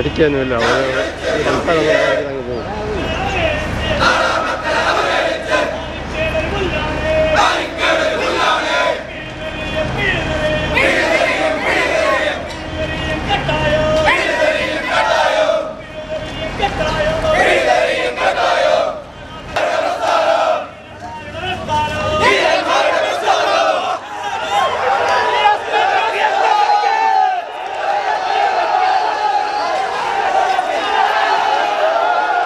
പഠിക്കാനുമില്ല അവർ സംസ്ഥാനം അങ്ങ് പോകും ¡Viva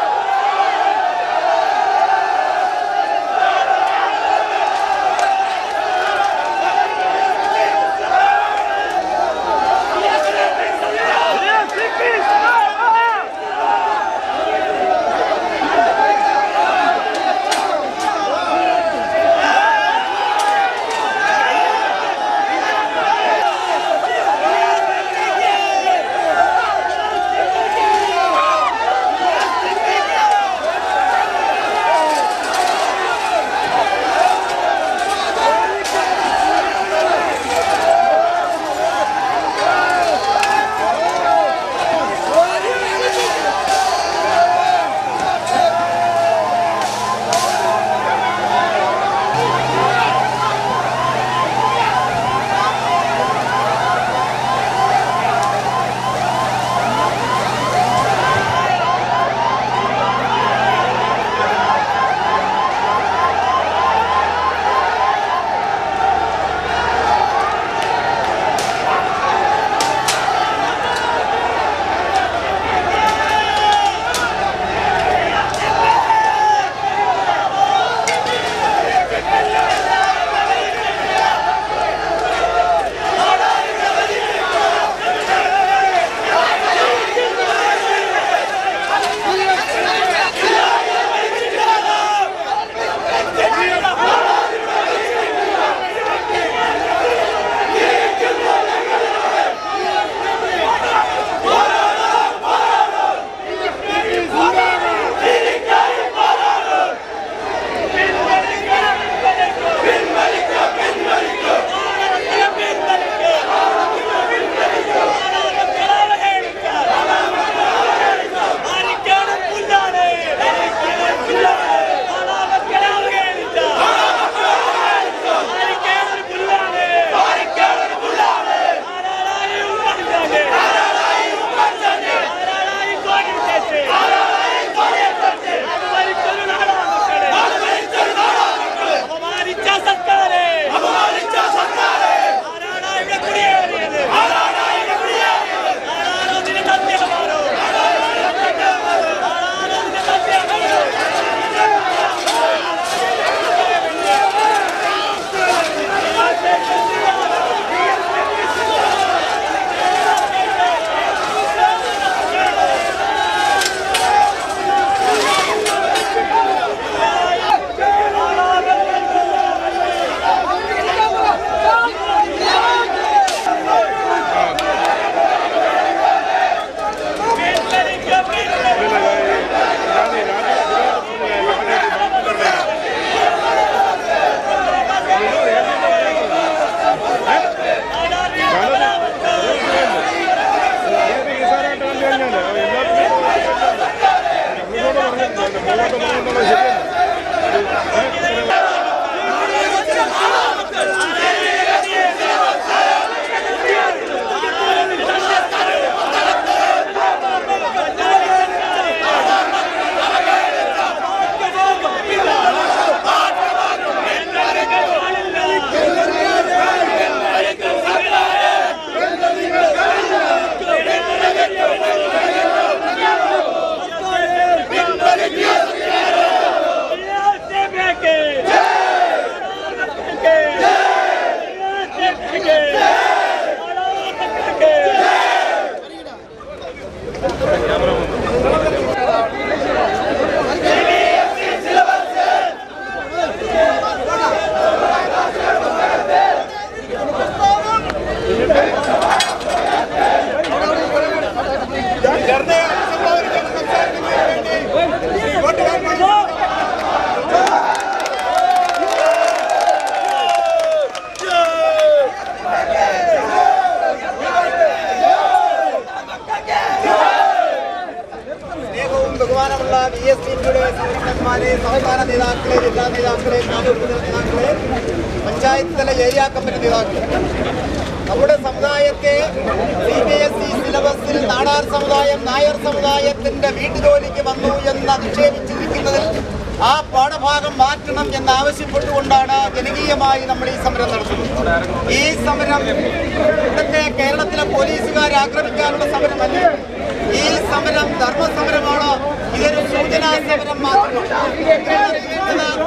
എസ് ടിയുടെ സംഘടനന്മാരെ സംസ്ഥാന നേതാക്കളെ ജില്ലാ നേതാക്കളെ താലൂക്ക് നേതാക്കളെ പഞ്ചായത്ത് തല ഏരിയ കമ്മിറ്റി നേതാക്കളെ നമ്മുടെ സമുദായത്തെ സി ബി എസ് ഇ സിലബസിൽ നാടാർ സമുദായം നായർ സമുദായത്തിന്റെ വീട്ടുജോലിക്ക് വന്നു എന്ന് അധിക്ഷേപിച്ചിരിക്കുന്നതിൽ ആ പാഠഭാഗം മാറ്റണം എന്നാവശ്യപ്പെട്ടുകൊണ്ടാണ് ജനകീയമായി നമ്മൾ ഈ സമരം നടത്തുന്നത് ഈ സമരം ഇവിടുത്തെ കേരളത്തിലെ പോലീസുകാരെ ആക്രമിക്കാനുള്ള സമരമല്ല ഈ സമരം ധർമ്മസമരമാണ് ഇതൊരു സൂചനാ സമരം മാത്രമാണ് നിങ്ങൾ അറിയേണ്ടത്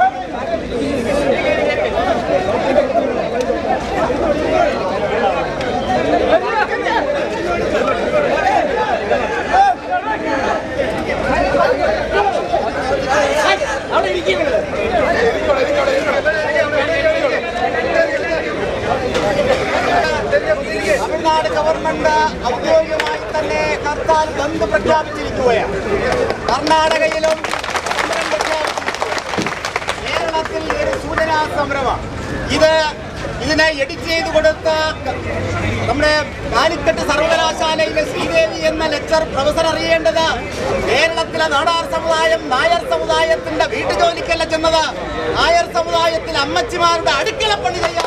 തമിഴ്നാട് ഗവൺമെന്റ് ഔദ്യോഗികമായി തന്നെ ഹർത്താൽ ബന്ദ് പ്രഖ്യാപിച്ചിരിക്കുകയാണ് കർണാടകയിലും സമരം പ്രഖ്യാപിച്ചിരിക്കുകയാണ് കേരളത്തിൽ ഒരു സൂചനാ സമരമാണ് ഇത് ഇതിനെ എഡിറ്റ് ചെയ്ത് കൊടുത്ത നമ്മുടെ കാലിക്കറ്റ് സർവകലാശാലയിലെ ശ്രീദേവി എന്ന ലെക്ചർ പ്രൊഫസർ അറിയേണ്ടത് കേരളത്തിലെ നാടാർ സമുദായം നായർ സമുദായത്തിന്റെ വീട്ടുജോലിക്കല്ല ചെന്നത് നായർ സമുദായത്തിലെ അമ്മച്ചിമാരുടെ അടുക്കളപ്പണി ചെയ്യാൻ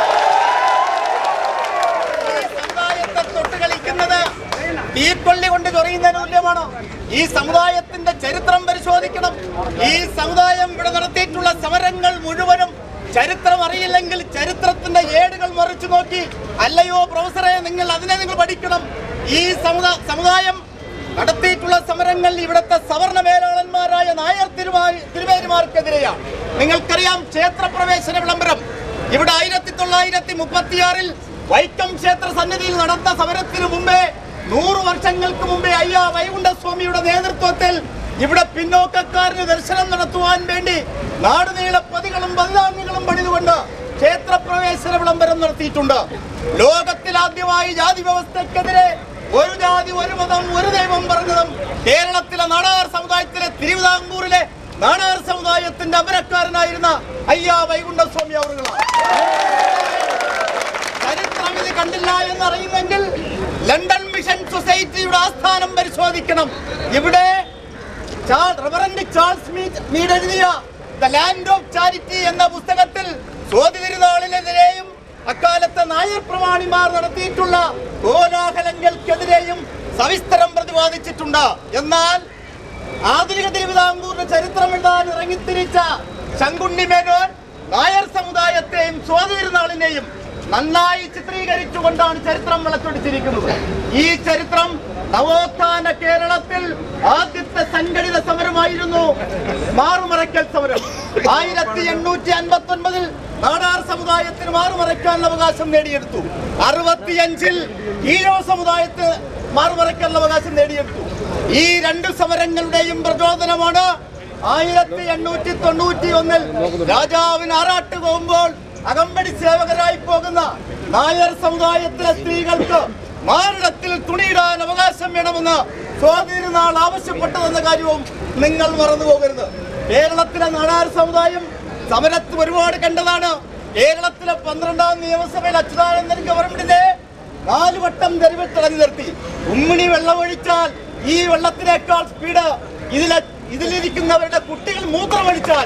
ഈ സമുദായത്തെ തൊട്ട് കളിക്കുന്നത് തീക്കൊള്ളി കൊണ്ട് ചൊറിയുന്നതിന് തുല്യമാണോ ഈ സമുദായത്തിന്റെ ചരിത്രം പരിശോധിക്കണം ഈ സമുദായം ഇവിടെ നടത്തിയിട്ടുള്ള സമരങ്ങൾ മുഴുവനും ചരിത്രം അറിയില്ലെങ്കിൽ ചരിത്രത്തിന്റെ ഏടുകൾ മറിച്ചു നോക്കി അല്ലയോ പ്രൊഫസറെ നിങ്ങൾ അതിനെ നിങ്ങൾ പഠിക്കണം ഈ സമുദാ സമുദായം നടത്തിയിട്ടുള്ള സമരങ്ങൾ ഇവിടുത്തെ സവർണ മേലാളന്മാരായ നായർ തിരുമാ തിരുവേരുമാർക്കെതിരെയാണ് നിങ്ങൾക്കറിയാം ക്ഷേത്രപ്രവേശന വിളംബരം ഇവിടെ ആയിരത്തി തൊള്ളായിരത്തി മുപ്പത്തിയാറിൽ വൈക്കം ക്ഷേത്ര സന്നിധിയിൽ നടന്ന സമരത്തിന് മുമ്പേ നൂറ് വർഷങ്ങൾക്ക് മുമ്പേ അയ്യ വൈകുണ്ഠസ്വാമിയുടെ നേതൃത്വത്തിൽ ഇവിടെ പിന്നോക്കക്കാരന് ദർശനം നടത്തുവാൻ വേണ്ടി നാടുനീള പതികളും ബലിദാന്യങ്ങളും പണിതുകൊണ്ട് ക്ഷേത്രപ്രവേശന വിളംബരം നടത്തിയിട്ടുണ്ട് ലോകത്തിലാദ്യമായി ജാതി വ്യവസ്ഥക്കെതിരെ ഒരു ജാതി ഒരു മതം ഒരു ദൈവം പറഞ്ഞതും കേരളത്തിലെ നാടാർ സമുദായത്തിലെ തിരുവിതാംകൂറിലെ നാടാർ സമുദായത്തിന്റെ അമരക്കാരനായിരുന്ന അയ്യ വൈകുണ്ഠസ്വാമി അവറുകളാണ് ചരിത്രം ഇത് കണ്ടില്ല എന്നറിയുമെങ്കിൽ ലണ്ടൻ മിഷൻ സൊസൈറ്റിയുടെ ആസ്ഥാനം പരിശോധിക്കണം ഇവിടെ ചാൾ- റവറന്റ് ചാൾസ് മീറ്റ് മീഡ് എഴുതിയ ദ ലാൻഡ് ഓഫ് ചാരിറ്റി എന്ന പുസ്തകത്തിൽ സ്വാതി തിരുനാളിനെതിരെയും അക്കാലത്തെ നായർ പ്രമാണിമാർ നടത്തിയിട്ടുള്ള കോലാഹലങ്ങൾക്കെതിരെയും സവിസ്തരം പ്രതിപാദിച്ചിട്ടുണ്ട് എന്നാൽ ആധുനിക തിരുവിതാംകൂറിന്റെ ചരിത്രം എഴുതാൻ ഇറങ്ങിത്തിരിച്ച ശങ്കുണ്ണി മേനോൻ നായർ സമുദായത്തെയും സ്വാതി തിരുനാളിനെയും നന്നായി ചിത്രീകരിച്ചുകൊണ്ടാണ് ചരിത്രം വിളച്ചൊടിച്ചിരിക്കുന്നത് ഈ ചരിത്രം നവോത്ഥാന കേരളത്തിൽ ആദ്യത്തെ സംഘടിത സമരമായിരുന്നു മാറുമറയ്ക്കൽ സമരം ആയിരത്തി എണ്ണൂറ്റി അൻപത്തി ഒൻപതിൽ നാടാർ സമുദായത്തിന് മാറുമറയ്ക്കാനുള്ള അവകാശം നേടിയെടുത്തു അറുപത്തിയഞ്ചിൽ ഈഴോ സമുദായത്തിന് മാറുമറയ്ക്കാനുള്ള അവകാശം നേടിയെടുത്തു ഈ രണ്ട് സമരങ്ങളുടെയും പ്രചോദനമാണ് ആയിരത്തി എണ്ണൂറ്റി തൊണ്ണൂറ്റി ഒന്നിൽ രാജാവിന് ആറാട്ട് പോകുമ്പോൾ അകമ്പടി സേവകരായി പോകുന്ന നായർ സമുദായത്തിലെ സ്ത്രീകൾക്ക് മാറിടത്തിൽ തുണിയിടാൻ അവകാശം വേണമെന്ന് സ്വാധീനനാൾ ആവശ്യപ്പെട്ടതെന്ന കാര്യവും നിങ്ങൾ മറന്നു പോകരുത് കേരളത്തിലെ നാടാർ സമുദായം സമരത്ത് ഒരുപാട് കണ്ടതാണ് കേരളത്തിലെ പന്ത്രണ്ടാം നിയമസഭയിൽ അച്യുതാനന്ദൻ ഗവൺമെന്റിനെ നാല് വട്ടം തെരുവിൽ തടഞ്ഞു നിർത്തി ഉമ്മിണി വെള്ളമൊഴിച്ചാൽ ഈ വെള്ളത്തിനേക്കാൾ സ്പീഡ് ഇതിലെ ഇതിലിരിക്കുന്നവരുടെ കുട്ടികൾ മൂത്രമൊഴിച്ചാൽ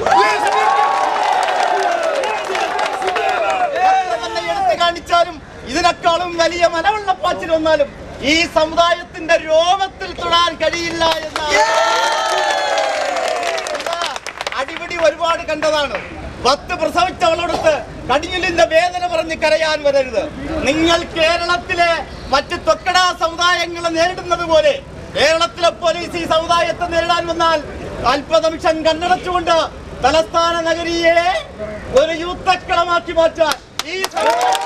എത്ര തന്നെ എടുത്തു കാണിച്ചാലും ഇതിനേക്കാളും വലിയ മനവെള്ളപ്പാച്ചിൽ വന്നാലും ഈ സമുദായത്തിന്റെ രോമത്തിൽ തൊടാൻ കഴിയില്ല എന്ന എന്താ? അടിപിടി ഒരുപാട് കണ്ടതാണ് പത്ത് പ്രസവിച്ചവളോടത്ത് കടിഞ്ഞിലിന്റെ വേദന പറഞ്ഞ് കരയാൻ വരരുത് നിങ്ങൾ കേരളത്തിലെ മറ്റ് തൊക്കട സമുദായങ്ങളെ നേരിടുന്നത് പോലെ കേരളത്തിലെ പോലീസ് ഈ സമുദായത്തെ നേരിടാൻ വന്നാൽ അല്പനിമിഷം കണ്ണടച്ചുകൊണ്ട് തലസ്ഥാന നഗരിയെ ഒരു യുദ്ധക്കളമാക്കി മാറ്റാൻ ഈ സമുദായം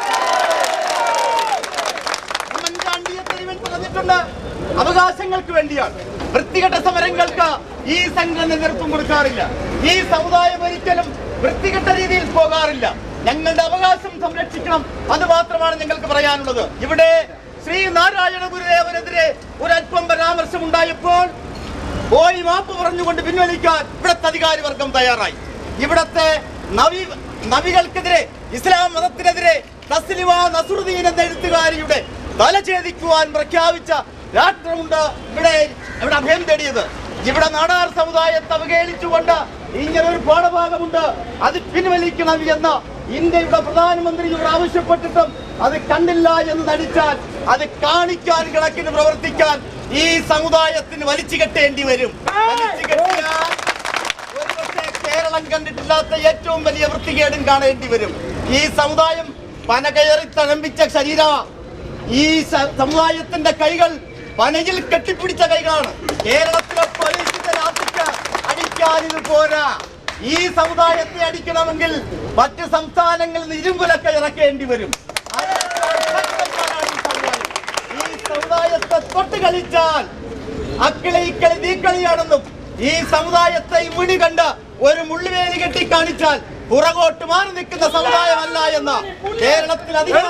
ഉമ്മൻചാണ്ടിയെ തെരുവിൽ പറഞ്ഞിട്ടുണ്ട് അവകാശങ്ങൾക്ക് വേണ്ടിയാണ് വൃത്തികെട്ട സമരങ്ങൾക്ക് ഈ സംഘടന നേതൃത്വം കൊടുക്കാറില്ല ഈ സമുദായം ഒരിക്കലും വൃത്തികെട്ട രീതിയിൽ പോകാറില്ല ഞങ്ങളുടെ അവകാശം സംരക്ഷിക്കണം അത് മാത്രമാണ് ഞങ്ങൾക്ക് പറയാനുള്ളത് ഇവിടെ ശ്രീ നാരായണ ഗുരുദേവനെതിരെ ഒരല്പം പരാമർശം ഉണ്ടായപ്പോൾ പോയി മാപ്പ് പറഞ്ഞുകൊണ്ട് പിൻവലിക്കാൻ ഇവിടുത്തെ അധികാരി വർഗം തയ്യാറായി ഇവിടത്തെ നവി നവികൾക്കെതിരെ ഇസ്ലാം മതത്തിനെതിരെ തസ്ലിമ നസുറുദ്ദീൻ എന്ന എഴുത്തുകാരിയുടെ തല ഛേദിക്കുവാൻ പ്രഖ്യാപിച്ച രാഷ്ട്രമുണ്ട് ഇവിടെ ഇവിടെ അഭയം തേടിയത് ഇവിടെ നാടാർ സമുദായത്തെ അവഹേളിച്ചുകൊണ്ട് ഇങ്ങനെ ഒരു പാഠഭാഗമുണ്ട് അത് പിൻവലിക്കണം എന്ന് ഇന്ത്യയുടെ പ്രധാനമന്ത്രിയോട് ആവശ്യപ്പെട്ടിട്ടും അത് കണ്ടില്ല എന്ന് നടിച്ചാൽ അത് കാണിക്കാൻ കണക്കിന് പ്രവർത്തിക്കാൻ ഈ സമുദായത്തിന് വലിച്ചു കെട്ടേണ്ടി വരും വലിച്ചു കെട്ടിയാൽ ഒരുപക്ഷേ കേരളം കണ്ടിട്ടില്ലാത്ത ഏറ്റവും വലിയ വൃത്തികേടും കാണേണ്ടി വരും ഈ സമുദായം പനകയറി തഴമ്പിച്ച ശരീര ഈ സ- സമുദായത്തിന്റെ കൈകൾ പനയിൽ കെട്ടിപ്പിടിച്ച കൈകളാണ് കേരളത്തിലെ പോലീസിന്റെ രാത്രിക്ക് അടിക്കാൻ ഇത് പോരാ ഈ സമുദായത്തെ അടിക്കണമെങ്കിൽ മറ്റ് സംസ്ഥാനങ്ങളിൽ നിന്ന് ഇരുമ്പുലൊക്കെ ഇറക്കേണ്ടി വരും അതിനേക്കാൾ ശക്തന്മാരാണ് ഈ സമുദായം. ഈ സമുദായത്തെ തൊട്ട് കളിച്ചാൽ അക്കിളി കളി തീക്കളിയാണെന്നും ഈ സമുദായത്തെ മുടി കണ്ട് ഒരു മുള്ളുവേലി കെട്ടി കാണിച്ചാൽ പുറകോട്ട് മാറി നിൽക്കുന്ന സമുദായമല്ല എന്ന് കേരളത്തിൽ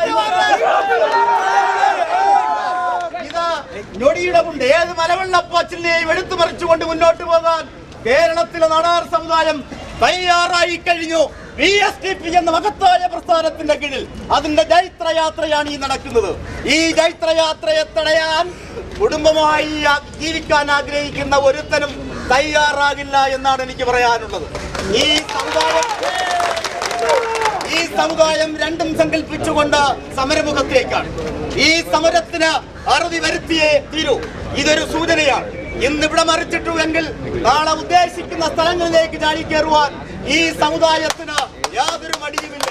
അധികാരി ഇതാ ഞൊടിയുടെ കൊണ്ട് ഏത് മലവെള്ളപ്പാച്ചിനെയും എടുത്തു മറിച്ചുകൊണ്ട് മുന്നോട്ട് പോകാൻ കേരളത്തിലെ നാടാർ സമുദായം തയ്യാറായി കഴിഞ്ഞു വി എസ് ടി പി എന്ന മഹത്തായ പ്രസ്ഥാനത്തിന്റെ കീഴിൽ അതിന്റെ ജൈത്രയാത്രയാണ് ഈ നടക്കുന്നത് ഈ ജൈത്രയാത്രയെ തടയാൻ കുടുംബമായി ആ- ജീവിക്കാൻ ആഗ്രഹിക്കുന്ന ഒരുത്തനും തയ്യാറാകില്ല എന്നാണ് എനിക്ക് പറയാനുള്ളത് ഈ സമുദായം ഈ സമുദായം രണ്ടും സങ്കല്പിച്ചുകൊണ്ട് സമരമുഖത്തേക്കാണ് ഈ സമരത്തിന് അറുതി വരുത്തിയേ തീരൂ ഇതൊരു സൂചനയാണ് ഇന്ന് ഇവിടെ മറിച്ചിട്ടുവെങ്കിൽ നാളെ ഉദ്ദേശിക്കുന്ന സ്ഥലങ്ങളിലേക്ക് ചാടിക്കേറുവാൻ ഈ സമുദായത്തിന് യാതൊരു മടിയുമില്ല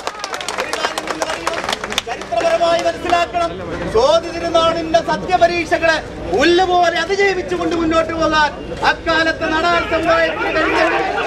ഒരു കാര്യം നിങ്ങൾ അറിയണം, ചരിത്രപരമായി മനസ്സിലാക്കണം ചോദ്യ തിരുനാളിന്റെ സത്യപരീക്ഷകളെ ഉല്ലുപോലെ അതിജീവിച്ചുകൊണ്ട് മുന്നോട്ട് പോകാൻ അക്കാലത്ത് നടാർ സമുദായത്തിന് കഴിഞ്ഞിട്ടുണ്ട്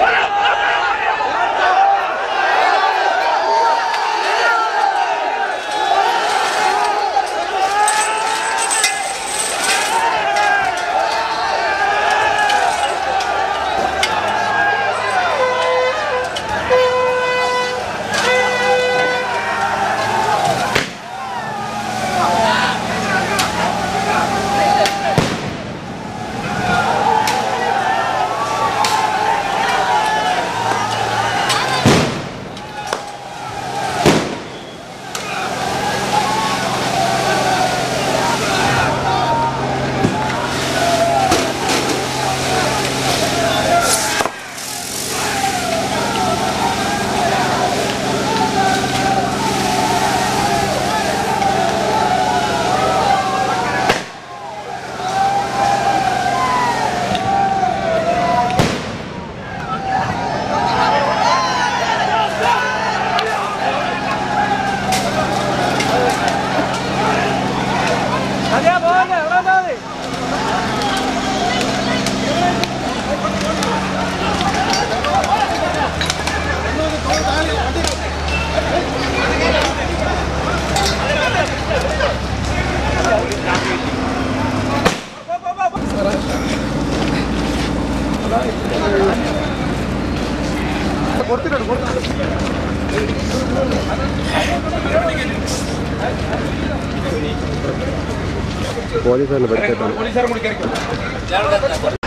പോലീസുകാരനെ പരിചയപ്പെടാം